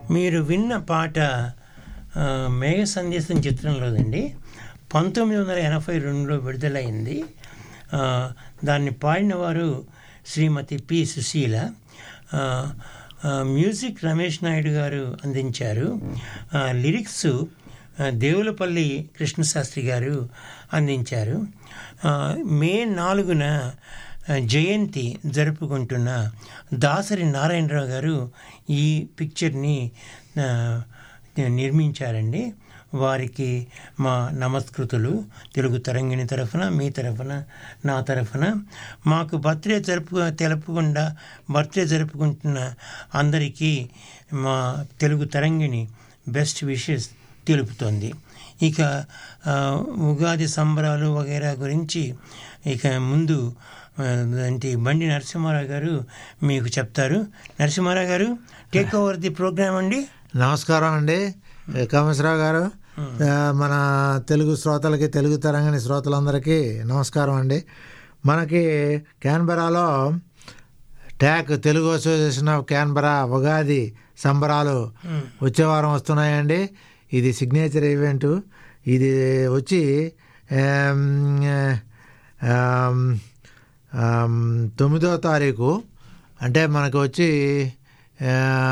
మీరు విన్న పాట ఆ, మేఘ సందేశం చిత్రంలోదండి పంతొమ్మిది వందల ఎనభై రెండులో విడుదలైంది ఆ, దాన్ని పాడిన వారు శ్రీమతి పి సుశీల ఆ, ఆ, మ్యూజిక్ రమేష్ నాయుడు గారు అందించారు ఆ, లిరిక్స్ ఆ, దేవులపల్లి కృష్ణశాస్త్రి గారు అందించారు ఆ, మే నాలుగున ఆ, జయంతి జరుపుకుంటున్న దాసరి నారాయణరావు గారు ఈ పిక్చర్ని ఆ, నిర్మించారండి వారికి మా నమస్కృతులు తెలుగు తరంగిణి తరఫున మీ తరఫున నా తరఫున మాకు బర్త్డే జరుపు తెలపకుండా బర్త్డే జరుపుకుంటున్న అందరికీ మా తెలుగు తరంగిణి బెస్ట్ విషెస్ తెలుపుతోంది ఇక ఆ, ఉగాది సంబరాలు వగైరా గురించి ఇక ముందు ఆ, అంటే బండి నరసింహారావు గారు మీకు చెప్తారు నరసింహారావు గారు టేక్ ఓవర్ ది ప్రోగ్రామ్ అండి నమస్కారం అండి కామేశ్వరరావు గారు ఆ, మన తెలుగు శ్రోతలకి తెలుగు తరంగని శ్రోతలందరికీ నమస్కారం అండి మనకి క్యాన్బరాలో TAC Telugu association of Canberra Ugadi సంబరాలు వచ్చే వారం వస్తున్నాయండి ఇది సిగ్నేచర్ ఈవెంట్ ఇది వచ్చి ఆమ్, ఆమ్, ఆమ్, తొమ్మిదో తారీఖు అంటే మనకు వచ్చి ఆ,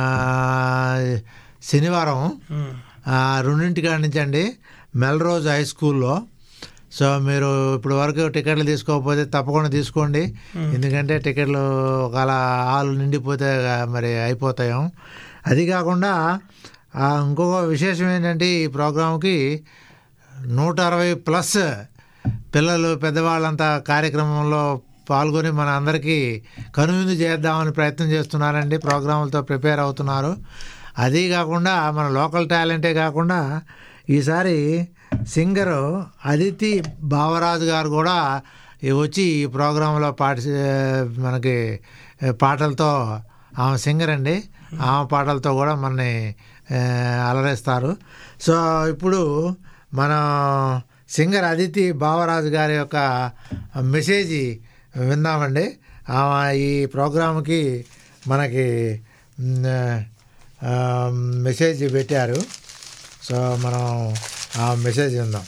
శనివారం ఆ, రెండింటి కాడి నుంచి అండి మెల్రోజ్ హై స్కూల్లో సో మీరు ఇప్పుడు వరకు టికెట్లు తీసుకోకపోతే తప్పకుండా తీసుకోండి ఎందుకంటే టికెట్లు ఒకవేళ హాల్ నిండిపోతే మరి అయిపోతాయం అది కాకుండా ఆ, ఇంకొక విశేషం ఏంటంటే ఈ ప్రోగ్రాంకి నూట అరవై ప్లస్ పిల్లలు పెద్దవాళ్ళంతా కార్యక్రమంలో పాల్గొని మన అందరికీ కనువిందు చేద్దామని ప్రయత్నం చేస్తున్నారండి ప్రోగ్రాములతో ప్రిపేర్ అవుతున్నారు అది కాకుండా మన లోకల్ టాలెంటే కాకుండా ఈసారి సింగరు అదితి భావరాజు గారు కూడా ఈ వచ్చి ఈ ప్రోగ్రాంలో పాటి మనకి పాటలతో ఆమె సింగర్ అండి ఆమె పాటలతో కూడా మనని ఆ, అలరిస్తారు సో ఇప్పుడు మన సింగర్ అదితి భావరాజు గారి యొక్క మెసేజ్ విందామండి ఆమె ఈ ప్రోగ్రాంకి మనకి మ్, ఆ, మెసేజ్ పెట్టారు సో మనం ఆ మెసేజ్ విందాం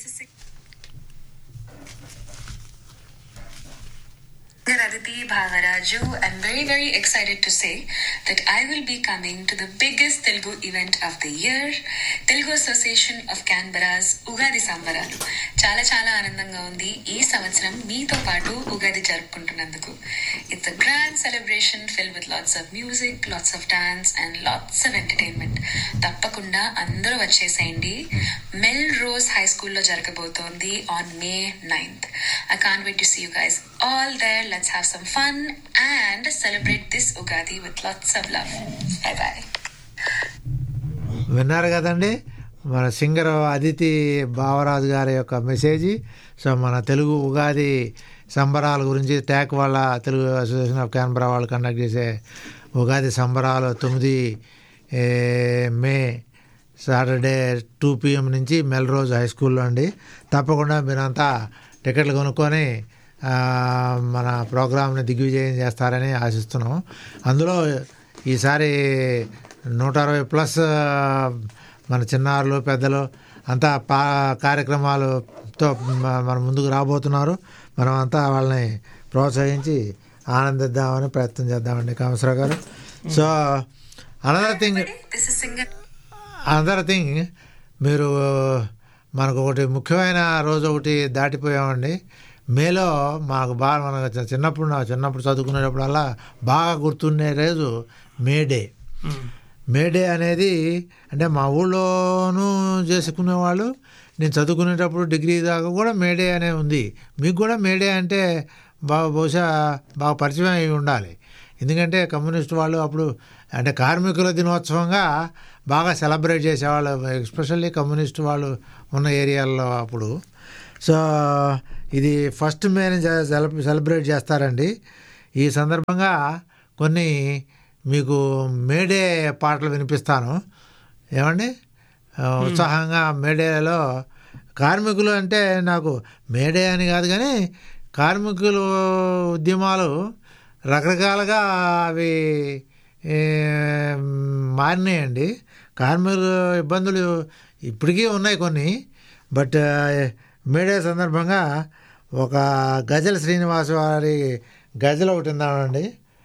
Dear Aditi Bhavaraju, I'm very, very excited to say that I will be coming to the biggest Telugu event of the year, Telugu Association of Canberra's Ugadi Sambaralu. చాలా చాలా ఆనందంగా ఉంది ఈ సంవత్సరం మీతో పాటు ఉగాది జరుపుకుంటున్నందుకు it's a grand celebration fill with lots of music lots of dance and lots of entertainment తప్పకుండా అందరూ వచ్చేసేయండి మెల్ రోజ్ హై స్కూల్లో జరగబోతోంది on May ninth I can wait to see you guys all there. Let's have some fun and celebrate this Ugadi with lots of love. Bye bye. విన్నారు కదండి మన singer Aditi Bhavaraju గారి యొక్క మెసేజ్ సో మన తెలుగు ఉగాది సంబరాల గురించి ట్యాక్ వాళ్ళ తెలుగు అసోసియేషన్ ఆఫ్ క్యాన్బరా వాళ్ళు కండక్ట్ చేసే ఉగాది సంబరాలు తొమ్మిది ఏ, మే సాటర్డే టూ పిఎం నుంచి మెల్రోజ్ హై స్కూల్లో అండి తప్పకుండా మీరంతా టికెట్లు కొనుక్కొని ఆ, మన ప్రోగ్రామ్ని దిగ్విజయం చేస్తారని ఆశిస్తున్నాం అందులో ఈసారి నూట అరవై ప్లస్ ఆ, మన చిన్నారులు పెద్దలు అంతా పా కార్యక్రమాలతో మ- మన ముందుకు రాబోతున్నారు మనం అంతా వాళ్ళని ప్రోత్సహించి ఆనందిద్దామని ప్రయత్నం చేద్దామండి కామేశ్వరరావు గారు so another thing This is singer. Another thing మీరు మనకు ఒకటి ముఖ్యమైన రోజు ఒకటి దాటిపోయామండి మేలో మాకు బాగా మన చిన్నప్పుడు నా చిన్నప్పుడు చదువుకునేటప్పుడల్లా బాగా గుర్తుండే రోజు మే డే మే డే అనేది అంటే మా ఊళ్ళోనూ చేసుకునేవాళ్ళు నేను చదువుకునేటప్పుడు డిగ్రీ దాకా కూడా మే డే అనే ఉంది మీకు కూడా మే డే అంటే బాగా బహుశా బాగా పరిచయం అయి ఉండాలి ఎందుకంటే కమ్యూనిస్ట్ వాళ్ళు అప్పుడు అంటే కార్మికుల దినోత్సవంగా బాగా సెలబ్రేట్ చేసేవాళ్ళు ఎస్పెషల్లీ కమ్యూనిస్ట్ వాళ్ళు ఉన్న ఏరియాల్లో అప్పుడు సో ఇది ఫస్ట్ మేని సెలబ్రేట్ చేస్తారండి ఈ సందర్భంగా కొన్ని మీకు మేడే పాటలు వినిపిస్తాను ఏమండి ఆ, ఉత్సాహంగా మేడేలో కార్మికులు అంటే నాకు మేడే అని కాదు కానీ కార్మికులు ఉద్యమాలు రకరకాలుగా అవి ఏ, మారినాయండి కార్మికుల ఇబ్బందులు ఇప్పటికీ ఉన్నాయి కొన్ని బట్ మీడియా సందర్భంగా ఒక గజల శ్రీనివాస్ వారి గజలు ఒకటి ఉందామండి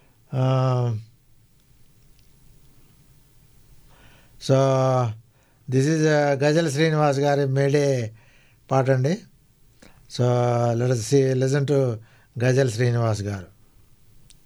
so this is ghazal Srinivas గారి మేడే పాట అండి so let's listen to ghazal Srinivas గారు